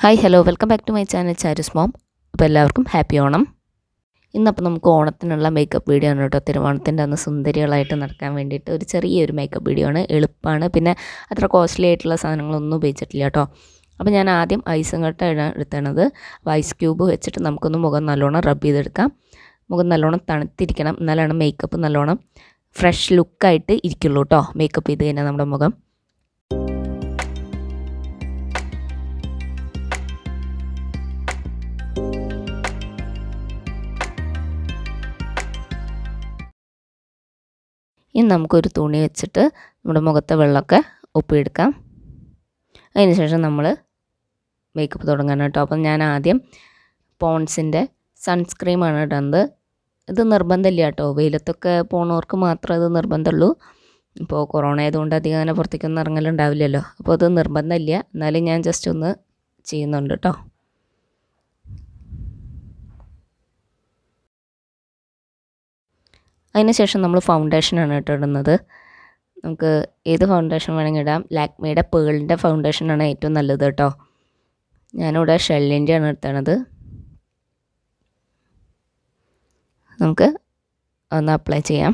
hi hello welcome back to my channel Charu's mom അപ്പോൾ എല്ലാവർക്കും happy Onam ഇന്നപ്പോൾ നമുക്ക് ഓണത്തിനുള്ള മേക്കപ്പ് വീഡിയോ ആണ് കേട്ടോ തിരുവോണത്തിൻ്റെ അന്ന് സുന്ദരികളായിട്ട് നടക്കാൻ വേണ്ടിയിട്ട് ഒരു ചെറിയൊരു മേക്കപ്പ് വീഡിയോ ആണ് എളുപ്പമാണ് പിന്നെ അത്ര കോസ്റ്റ്ലി ആയിട്ടുള്ള സാധനങ്ങളൊന്നും ഉപയോഗിച്ചിട്ടില്ല കേട്ടോ അപ്പോൾ ഞാൻ ആദ്യം ഐസും കട്ടാണ് എടുത്തത് അപ്പോൾ ഐസ് ക്യൂബ് വെച്ചിട്ട് നമുക്കൊന്ന് മുഖം നല്ലോണം റബ്ബ് ചെയ്തെടുക്കാം മുഖം നല്ലോണം തണുത്തിരിക്കണം എന്നാലാണ് മേക്കപ്പ് നല്ലോണം ഫ്രഷ് ലുക്കായിട്ട് ഇരിക്കുള്ളൂ കേട്ടോ മേക്കപ്പ് ചെയ്ത് കഴിഞ്ഞാൽ നമ്മുടെ മുഖം ഇനി നമുക്കൊരു തുണി വെച്ചിട്ട് നമ്മുടെ മുഖത്തെ വെള്ളമൊക്കെ ഒപ്പിയെടുക്കാം അതിന് ശേഷം നമ്മൾ മേക്കപ്പ് തുടങ്ങാൻ കേട്ടോ അപ്പം ഞാൻ ആദ്യം പോൺസിൻ്റെ സൺസ്ക്രീമാണ് ഇടുന്നത് ഇത് നിർബന്ധമില്ല കേട്ടോ വെയിലത്തൊക്കെ പോണവർക്ക് മാത്രമേ ഇത് നിർബന്ധമുള്ളൂ ഇപ്പോൾ കൊറോണ ആയതുകൊണ്ട് അധികം അങ്ങനെ പുറത്തേക്കൊന്നും ഇറങ്ങലുണ്ടാവില്ലല്ലോ അപ്പോൾ അത് നിർബന്ധമില്ല എന്നാലും ഞാൻ ജസ്റ്റ് ഒന്ന് ചെയ്യുന്നുണ്ട് കേട്ടോ അതിന് ശേഷം നമ്മൾ ഫൗണ്ടേഷനാണ് കേട്ടോ ഇടുന്നത് നമുക്ക് ഏത് ഫൗണ്ടേഷൻ വേണമെങ്കിൽ ഇടാം ലാക്മിയുടെ പേളിൻ്റെ ഫൗണ്ടേഷനാണ് ഏറ്റവും നല്ലത് കേട്ടോ ഞാനിവിടെ ഷെല്ലിൻ്റെയാണ് എടുത്തത് നമുക്ക് ഒന്ന് അപ്ലൈ ചെയ്യാം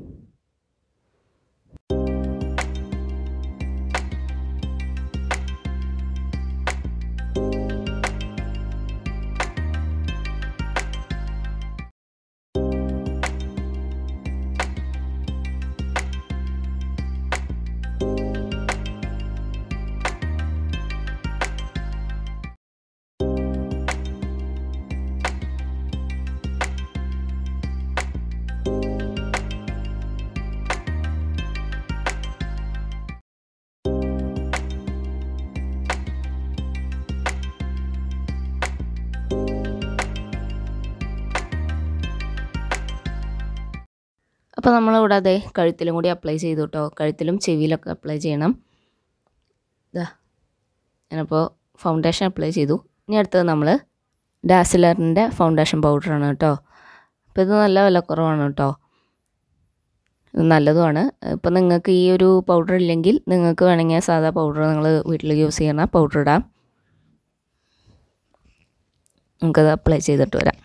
അപ്പോൾ നമ്മളിവിടെ അതെ കഴുത്തിലും കൂടി അപ്ലൈ ചെയ്തു കേട്ടോ കഴുത്തിലും ചെവിയിലൊക്കെ അപ്ലൈ ചെയ്യണം ഇതാ ഞാനപ്പോൾ ഫൗണ്ടേഷൻ അപ്ലൈ ചെയ്തു ഇനി അടുത്തത് നമ്മൾ ഡാസിലറിൻ്റെ ഫൗണ്ടേഷൻ പൗഡറാണ് കേട്ടോ അപ്പോൾ ഇത് നല്ല വിലക്കുറവാണ് കേട്ടോ ഇത് നല്ലതുമാണ് ഇപ്പോൾ നിങ്ങൾക്ക് ഈ ഒരു പൗഡർ ഇല്ലെങ്കിൽ നിങ്ങൾക്ക് വേണമെങ്കിൽ സാധാ പൗഡർ നിങ്ങൾ വീട്ടിൽ യൂസ് ചെയ്യണ പൗഡർ ഇടാം നമുക്കത് അപ്ലൈ ചെയ്തിട്ട് വരാം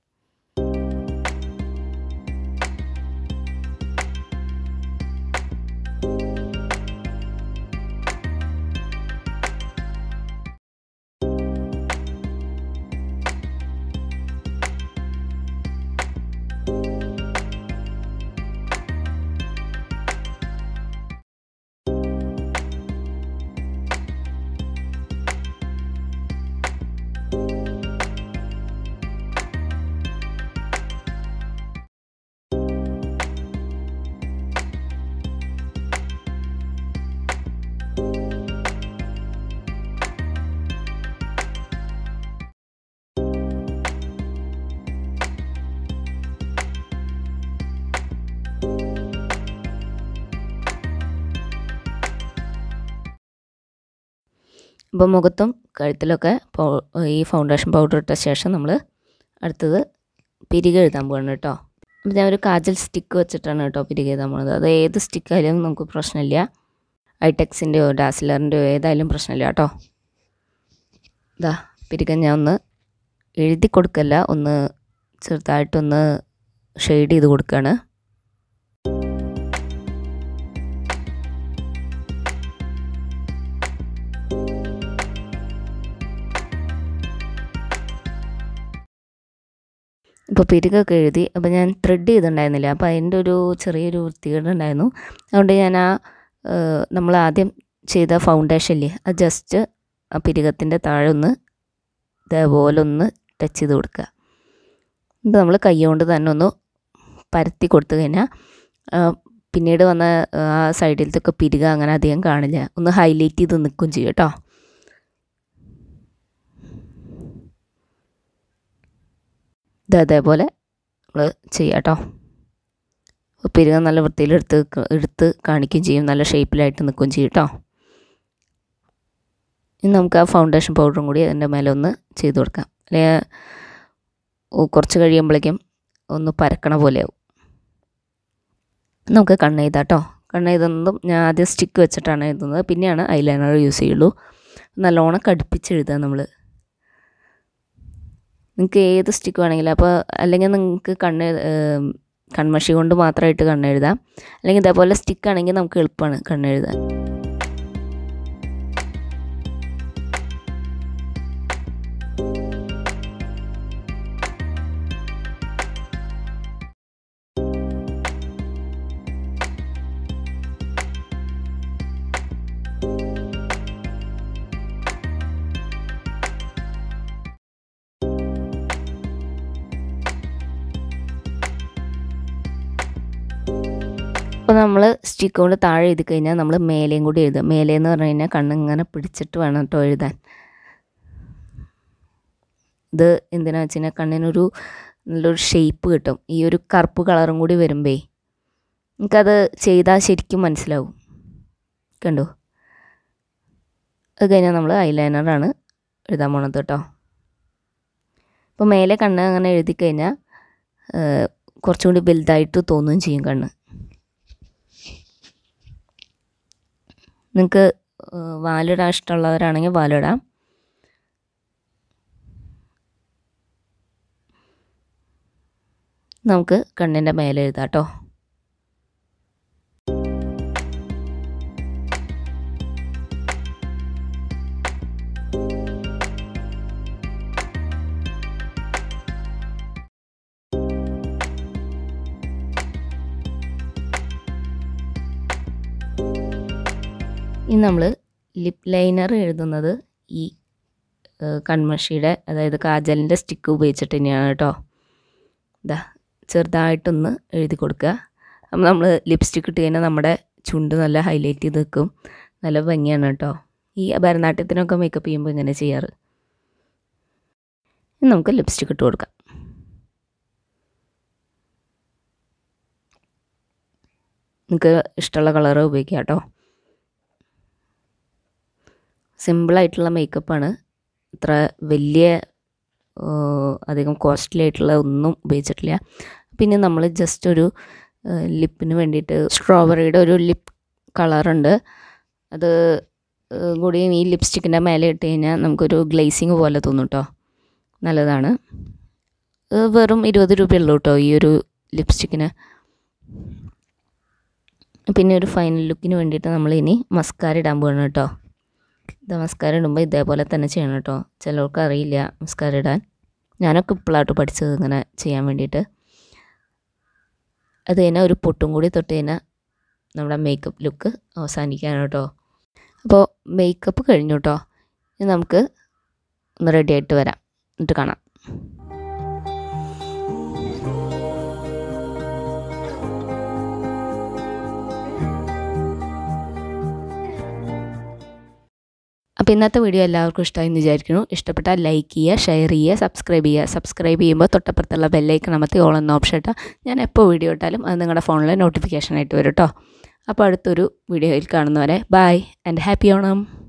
അപ്പോൾ മുഖത്തും കഴുത്തിലൊക്കെ ഈ ഫൗണ്ടേഷൻ പൗഡർ ഇട്ട ശേഷം നമ്മൾ അടുത്തത് പിരിക എഴുതാൻ പോകണം കേട്ടോ അപ്പോൾ ഞാൻ ഒരു കാജൽ സ്റ്റിക്ക് വെച്ചിട്ടാണ് കേട്ടോ പിരിക എഴുതാൻ പോകുന്നത് അത് ഏത് സ്റ്റിക്കായാലും നമുക്ക് പ്രശ്നമില്ല ഐടെക്സിൻ്റെയോ ഡാസിലറിൻ്റെയോ ഏതായാലും പ്രശ്നമില്ല കേട്ടോ ഇതാ പിരിക ഞാൻ ഒന്ന് എഴുതി കൊടുക്കല്ല ഒന്ന് ചെറുതായിട്ടൊന്ന് ഷെയ്ഡ് ചെയ്ത് കൊടുക്കുകയാണ് ഇപ്പോൾ പിരികൊക്കെ എഴുതി അപ്പോൾ ഞാൻ ത്രെഡ് ചെയ്തിട്ടുണ്ടായിരുന്നില്ല അപ്പോൾ അതിൻ്റെ ഒരു ചെറിയൊരു വൃത്തികേട് ഉണ്ടായിരുന്നു അതുകൊണ്ട് ഞാൻ ആ നമ്മൾ ആദ്യം ചെയ്ത ഫൗണ്ടേഷൻ ഇല്ലേ അത് ജസ്റ്റ് ആ പിരികത്തിൻ്റെ താഴെ ഒന്ന് ഇതേപോലെ ഒന്ന് ടച്ച് ചെയ്ത് കൊടുക്കുക ഇത് നമ്മൾ കൈ കൊണ്ട് തന്നെ ഒന്ന് പരത്തി കൊടുത്തു കഴിഞ്ഞാൽ പിന്നീട് വന്ന ആ സൈഡിലത്തൊക്കെ പിരിക അങ്ങനെ അധികം കാണില്ല ഒന്ന് ഹൈലൈറ്റ് ചെയ്ത് നിൽക്കും ചെയ്യും കേട്ടോ ഇത് അതേപോലെ നമ്മൾ ചെയ്യാം കേട്ടോ പിരിക നല്ല വൃത്തിയിൽ എടുത്ത് എടുത്ത് കാണിക്കുകയും ചെയ്യും നല്ല ഷേപ്പിലായിട്ട് നിൽക്കുകയും ചെയ്യും കേട്ടോ ഇനി നമുക്ക് ആ ഫൗണ്ടേഷൻ പൗഡറും കൂടി അതിൻ്റെ മേലെ ഒന്ന് ചെയ്ത് കൊടുക്കാം അല്ലെങ്കിൽ കുറച്ച് കഴിയുമ്പോഴേക്കും ഒന്ന് പരക്കണ പോലെയാവും നമുക്ക് കണ്ണെഴുതാം കേട്ടോ കണ്ണെഴുതുന്നതും ഞാൻ ആദ്യം സ്റ്റിക്ക് വെച്ചിട്ടാണ് എഴുതുന്നത് പിന്നെയാണ് ഐലൈനർ യൂസ് ചെയ്യുള്ളൂ നല്ലോണം കടുപ്പിച്ച് എഴുതുക നമ്മൾ നിങ്ങൾക്ക് ഏത് സ്റ്റിക്ക് വേണമെങ്കിലും അപ്പോൾ അല്ലെങ്കിൽ നിങ്ങൾക്ക് കണ്ണ് ഏം, കൺമഷി കൊണ്ട് മാത്രമായിട്ട് കണ്ണെഴുതാം അല്ലെങ്കിൽ ഇതേപോലെ സ്റ്റിക്ക് ആണെങ്കിൽ നമുക്ക് എളുപ്പമാണ് കണ്ണെഴുതാൻ അപ്പോൾ നമ്മൾ സ്റ്റിക്ക് കൊണ്ട് താഴെ എഴുതി കഴിഞ്ഞാൽ നമ്മൾ മേലെയും കൂടി എഴുതുക മേലെ എന്ന് പറഞ്ഞു കഴിഞ്ഞാൽ കണ്ണ് ഇങ്ങനെ പിടിച്ചിട്ട് വേണം കേട്ടോ എഴുതാൻ ഇത് എന്തിനാ വെച്ച് കഴിഞ്ഞാൽ കണ്ണിനൊരു നല്ലൊരു ഷേപ്പ് കിട്ടും ഈ ഒരു കറുപ്പ് കളറും കൂടി വരുമ്പേ നമുക്കത് ചെയ്താൽ ശരിക്കും മനസ്സിലാവും കണ്ടോ അത് കഴിഞ്ഞാൽ നമ്മൾ ഐലൈനറാണ് എഴുതാൻ പോണത് കേട്ടോ ഇപ്പോൾ മേലെ കണ്ണ് അങ്ങനെ എഴുതി കഴിഞ്ഞാൽ കുറച്ചും കൂടി വലുതായിട്ട് തോന്നുകയും ചെയ്യും കണ്ണ് നിങ്ങൾക്ക് വാലിടാൻ ഇഷ്ടമുള്ളവരാണെങ്കിൽ വാലിടാം നമുക്ക് കണ്ണിൻ്റെ മേലെ എഴുതാം കേട്ടോ ഇനി നമ്മൾ ലിപ് ലൈനർ എഴുതുന്നത് ഈ ഏഹ്, കൺമഷിയുടെ അതായത് കാജലിൻ്റെ സ്റ്റിക്ക് ഉപയോഗിച്ചിട്ട് തന്നെയാണ് കേട്ടോ ഇതാ ചെറുതായിട്ടൊന്ന് എഴുതി കൊടുക്കുക അപ്പം നമ്മൾ ലിപ്സ്റ്റിക്ക് ഇട്ട് കഴിഞ്ഞാൽ നമ്മുടെ ചുണ്ട് നല്ല ഹൈലൈറ്റ് ചെയ്ത് നിൽക്കും നല്ല ഭംഗിയാണ് കേട്ടോ ഈ ഭരതനാട്യത്തിനൊക്കെ മേക്കപ്പ് ചെയ്യുമ്പോൾ ഇങ്ങനെ ചെയ്യാറ് ഇനി നമുക്ക് ലിപ്സ്റ്റിക്ക് ഇട്ട് കൊടുക്കാം നിങ്ങൾക്ക് ഇഷ്ടമുള്ള കളറ് ഉപയോഗിക്കാം കേട്ടോ സിമ്പിളായിട്ടുള്ള മേക്കപ്പാണ് ഇത്ര വലിയ ആ, അധികം കോസ്റ്റ്ലി ആയിട്ടുള്ള ഒന്നും ഉപയോഗിച്ചിട്ടില്ല പിന്നെ നമ്മൾ ജസ്റ്റ് ഒരു ലിപ്പിന് വേണ്ടിയിട്ട് സ്ട്രോബെറിയുടെ ഒരു ലിപ്പ് കളറുണ്ട് അത് ആ, കൂടി ഈ ലിപ്സ്റ്റിക്കിൻ്റെ മേലെ ഇട്ട് കഴിഞ്ഞാൽ നമുക്കൊരു ഗ്ലേസിങ് പോലെ തോന്നും കേട്ടോ നല്ലതാണ് ഇത് വെറും ഇരുപത് രൂപയുള്ളൂ കേട്ടോ ഈ ഒരു ലിപ്സ്റ്റിക്കിന് പിന്നെ ഒരു ഫൈനൽ ലുക്കിന് വേണ്ടിയിട്ട് നമ്മൾ ഇനി മസ്കാര ഇടാൻ പോകണം കേട്ടോ ഇത് മസ്കാര ഇടുമ്പോൾ ഇതേപോലെ തന്നെ ചെയ്യണം കേട്ടോ ചിലർക്ക് അറിയില്ല മസ്കാര ഇടാൻ ഞാനൊക്കെ ഇപ്പോഴാട്ടോ പഠിച്ചത് ഇങ്ങനെ ചെയ്യാൻ വേണ്ടിയിട്ട് അത് കഴിഞ്ഞാൽ ഒരു പൊട്ടും കൂടി തൊട്ട് കഴിഞ്ഞാൽ നമ്മുടെ മേക്കപ്പ് ലുക്ക് അവസാനിക്കുകയാണ് കേട്ടോ അപ്പോൾ മേക്കപ്പ് കഴിഞ്ഞു കേട്ടോ ഇനി നമുക്ക് ഒന്ന് റെഡി ആയിട്ട് വരാം എന്നിട്ട് കാണാം അപ്പോൾ ഇന്നത്തെ വീഡിയോ എല്ലാവർക്കും ഇഷ്ടമായി എന്ന് വിചാരിക്കുന്നു ഇഷ്ടപ്പെട്ടാൽ ലൈക്ക് ചെയ്യുക ഷെയർ ചെയ്യുക സബ്സ്ക്രൈബ് ചെയ്യുക സബ്സ്ക്രൈബ് ചെയ്യുമ്പോൾ തൊട്ടപ്പുറത്തുള്ള ബെല്ലൈക്കൺ അമർത്തി ഓൾ എന്ന ഓപ്ഷൻ ഇട്ടാൽ ഞാൻ എപ്പോൾ വീഡിയോ ഇട്ടാലും അത് നിങ്ങളുടെ ഫോണിൽ നോട്ടിഫിക്കേഷൻ ആയിട്ട് വരും കേട്ടോ അപ്പോൾ അടുത്തൊരു വീഡിയോയിൽ കാണുന്നവരെ ബൈ ആൻഡ് ഹാപ്പി ഓണം